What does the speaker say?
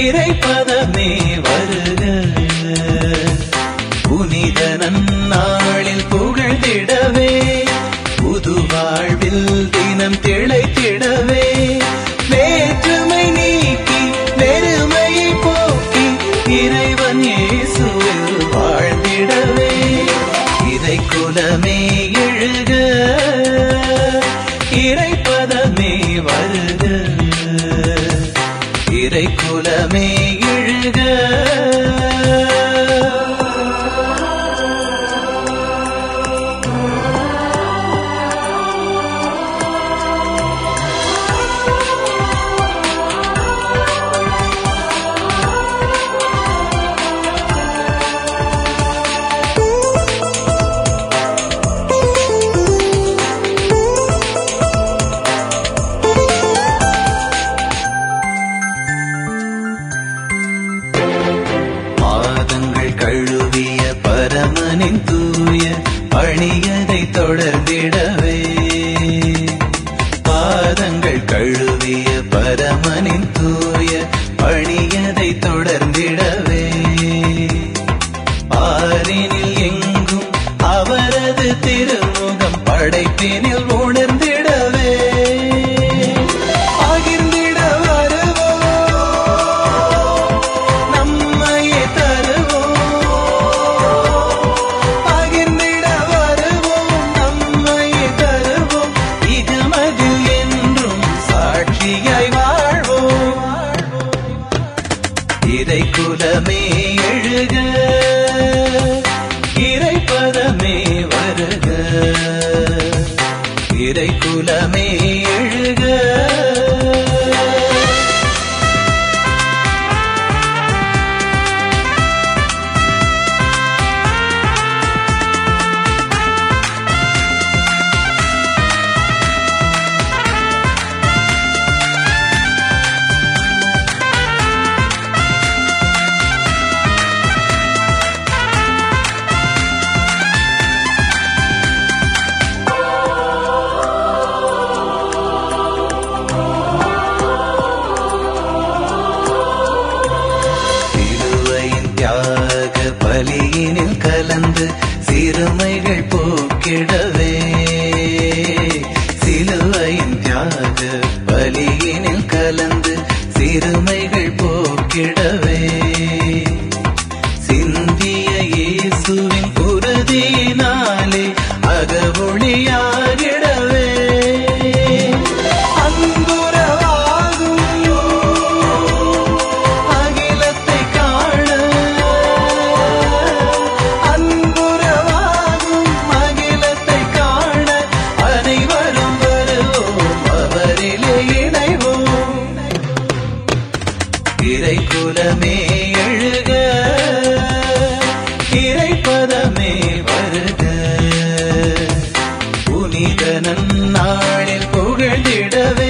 இறைப்பதமே வருக புனித நன்னாளில் புகழ்ந்திடவே புது வாழ்வில் தினம் திளைத்திடவே வேற்றுமை நீக்கி வெறுமையை போக்கி இறைவன் இயேசுவில் வாழ்ந்திடவே இறை குலமே எழுக இறைப்பதமே வருக இறை குலமே எழுக பாதங்கள் கழுவிய பரமனின் தூய பணியதை தொடர்ந்திடவே பாதங்கள் கழுவிய பரமனின் தூய பணியதை தொடர்ந்திடவே ஆறினில் எங்கும் அவரது திருமுகம் படைப்பினில் உணர்ந்திடவே பகிர்ந்திட வருவோம் நம்மையே தருவோம் பகிர்ந்திட வருவோம் நம்மையே தருவோம் இகமதில் என்றும் சாட்சியாய் வாழ்வோம் இறை குலமே எழுக இறைப்பதமே வருக இறை குலமே எழுக சிலுவையின் தியாக பலியினில் கலந்து சிறுமைகள் போக்கிடவே சிலுவையின் தியாக பலியினில் கலந்து சிறுமைகள் போக்கிடவே சிந்திய இயேசுவின் குருதியினாலே அகவொளியாகிடவே அன்புறவாகும் அகிலத்தை காண அன்புறவாகும் அகிலத்தை காண அனைவரும் வருவோம் அவரிலே இணைவோம் இறை குலமே எழுக இறைப்பதமே வருக புனித நன்னாளில் புகழ்ந்திடவே